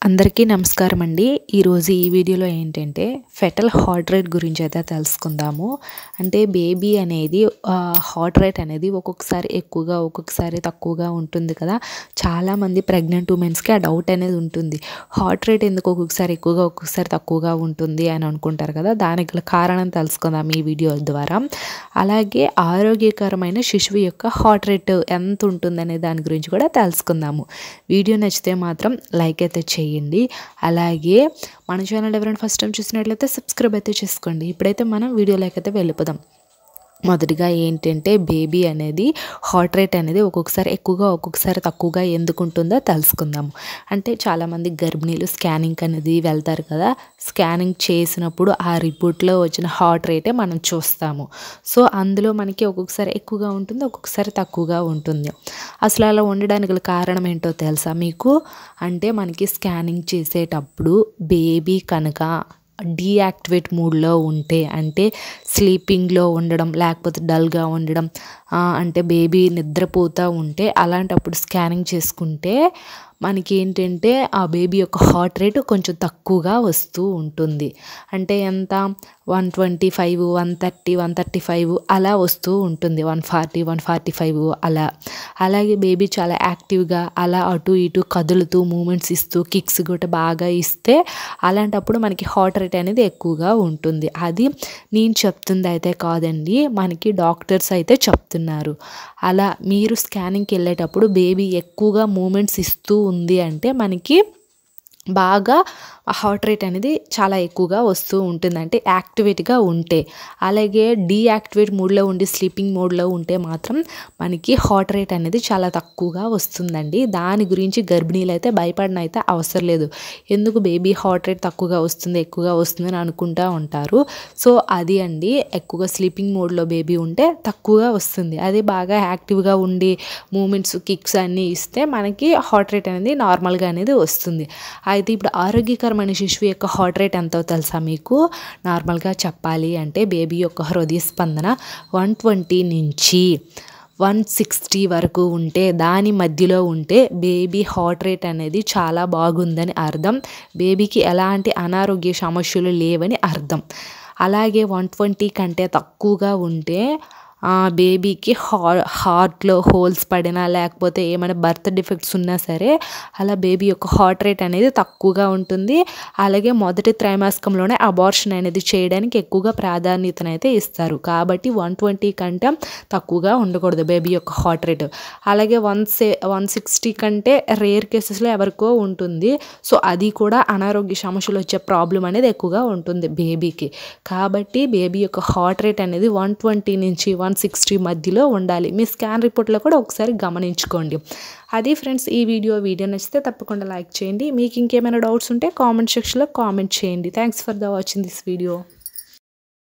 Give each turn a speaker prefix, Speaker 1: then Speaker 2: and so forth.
Speaker 1: అందరికీ నమస్కారం అండి ఈరోజు ఈ వీడియోలో ఏంటంటే ఫెటల్ హార్ట్ రేట్ గురించి అయితే తెలుసుకుందాము అంటే బేబీ అనేది హార్ట్ రేట్ అనేది ఒక్కొక్కసారి ఎక్కువగా ఒక్కొక్కసారి తక్కువగా ఉంటుంది కదా చాలామంది ప్రెగ్నెంట్ ఉమెన్స్కి ఆ డౌట్ అనేది ఉంటుంది హార్ట్ రేట్ ఎందుకు ఒక్కొక్కసారి ఎక్కువగా ఒక్కొక్కసారి తక్కువగా ఉంటుంది అని అనుకుంటారు కదా దానికి గల కారణం తెలుసుకుందాం ఈ వీడియో ద్వారా అలాగే ఆరోగ్యకరమైన శిశువు యొక్క హార్ట్ రేట్ ఎంత ఉంటుందనే దాని గురించి కూడా తెలుసుకుందాము వీడియో నచ్చితే మాత్రం లైక్ అయితే చేయండి అలాగే మన ఛానల్ ఎవరైనా ఫస్ట్ టైం చూసినట్లయితే సబ్స్క్రైబ్ అయితే చేసుకోండి ఇప్పుడైతే మనం వీడియోలోకి అయితే వెళ్ళిపోదాం మొదటిగా ఏంటంటే బేబీ అనేది హార్ట్ రేట్ అనేది ఒక్కొక్కసారి ఎక్కువగా ఒక్కొక్కసారి తక్కువగా ఎందుకు ఉంటుందో తెలుసుకుందాము అంటే చాలామంది గర్భిణీలు స్కానింగ్ అనేది వెళ్తారు కదా స్కానింగ్ చేసినప్పుడు ఆ రిపోర్ట్లో వచ్చిన హార్ట్ రేటే మనం చూస్తాము సో అందులో మనకి ఒక్కొక్కసారి ఎక్కువగా ఉంటుంది ఒక్కొక్కసారి తక్కువగా ఉంటుంది అసలు అలా ఉండడానికి గల కారణం ఏంటో తెలుసా మీకు అంటే మనకి స్కానింగ్ చేసేటప్పుడు బేబీ కనుక డీయాక్టివేట్ మూడ్లో ఉంటే అంటే స్లీపింగ్లో ఉండడం లేకపోతే డల్గా ఉండడం అంటే బేబీ నిద్రపోతూ ఉంటే అలాంటప్పుడు స్కానింగ్ చేసుకుంటే మనకి ఏంటంటే ఆ బేబీ యొక్క హార్ట్ రేట్ కొంచెం తక్కువగా వస్తూ ఉంటుంది అంటే ఎంత one twenty five one thirty one thirty five అలా వస్తూ ఉంటుంది one forty one forty five అలా అలాగే బేబీ చాలా యాక్టివ్గా అలా అటు ఇటు కదులుతూ మూమెంట్స్ ఇస్తూ కిక్స్ కూడా బాగా ఇస్తే అలాంటప్పుడు మనకి హార్ట్ రేట్ అనేది ఎక్కువగా ఉంటుంది అది నేను చెప్తుంది అయితే కాదండి మనకి డాక్టర్స్ అయితే చెప్తున్నారు అలా మీరు స్కానింగ్కి వెళ్ళేటప్పుడు బేబీ ఎక్కువగా మూమెంట్స్ ఇస్తూ ఉంది అంటే మనకి బాగా హార్ట్ రేట్ అనేది చాలా ఎక్కువగా వస్తూ ఉంటుంది అంటే యాక్టివేట్గా ఉంటే అలాగే డీయాక్టివేట్ మోడ్లో ఉండి స్లీపింగ్ మోడ్లో ఉంటే మాత్రం మనకి హార్ట్ రేట్ అనేది చాలా తక్కువగా వస్తుందండి దాని గురించి గర్భిణీలు అయితే భయపడిన అయితే అవసరం లేదు ఎందుకు బేబీ హార్ట్ రేట్ తక్కువగా వస్తుంది ఎక్కువగా వస్తుంది అని అనుకుంటూ ఉంటారు సో అది అండి ఎక్కువగా స్లీపింగ్ మోడ్లో బేబీ ఉంటే తక్కువగా వస్తుంది అది బాగా యాక్టివ్గా ఉండి మూమెంట్స్ కిక్స్ అన్నీ ఇస్తే మనకి హార్ట్ రేట్ అనేది నార్మల్గా అనేది వస్తుంది అయితే ఇప్పుడు ఆరోగ్యకరమైన శిశువు యొక్క హార్ట్ రేట్ ఎంతో తెలుసా మీకు నార్మల్గా చెప్పాలి అంటే బేబీ యొక్క హృదయ స్పందన వన్ ట్వంటీ నుంచి వన్ సిక్స్టీ వరకు ఉంటే దాని మధ్యలో ఉంటే బేబీ హార్ట్ రేట్ అనేది చాలా బాగుందని అర్థం బేబీకి ఎలాంటి అనారోగ్య సమస్యలు లేవని అర్థం అలాగే వన్ ట్వంటీ కంటే తక్కువగా ఉంటే బేబీకి హా హార్ట్లో హోల్స్ పడినా లేకపోతే ఏమైనా బర్త్ డిఫెక్ట్స్ ఉన్నా సరే అలా బేబీ యొక్క హార్ట్ రేట్ అనేది తక్కువగా ఉంటుంది అలాగే మొదటి త్రైమాసికంలోనే అబార్షన్ అనేది చేయడానికి ఎక్కువగా ప్రాధాన్యతనైతే ఇస్తారు కాబట్టి వన్ ట్వంటీ కంటే తక్కువగా ఉండకూడదు బేబీ యొక్క హార్ట్ రేట్ అలాగే వన్ సే వన్ సిక్స్టీ కంటే రేర్ కేసెస్లో ఎవరికో ఉంటుంది సో అది కూడా అనారోగ్య సమస్యలు వచ్చే ప్రాబ్లం అనేది ఎక్కువగా ఉంటుంది బేబీకి కాబట్టి బేబీ యొక్క హార్ట్ రేట్ అనేది వన్ ట్వంటీ నుంచి వన్ సిక్స్టీ మధ్యలో ఉండాలి మీ స్కాన్ రిపోర్ట్లో కూడా ఒకసారి గమనించుకోండి అది ఫ్రెండ్స్ ఈ వీడియో వీడియో నచ్చితే తప్పకుండా లైక్ చేయండి మీకు ఇంకేమైనా డౌట్స్ ఉంటే కామెంట్ సెక్షన్లో కామెంట్ చేయండి thanks for the watching this video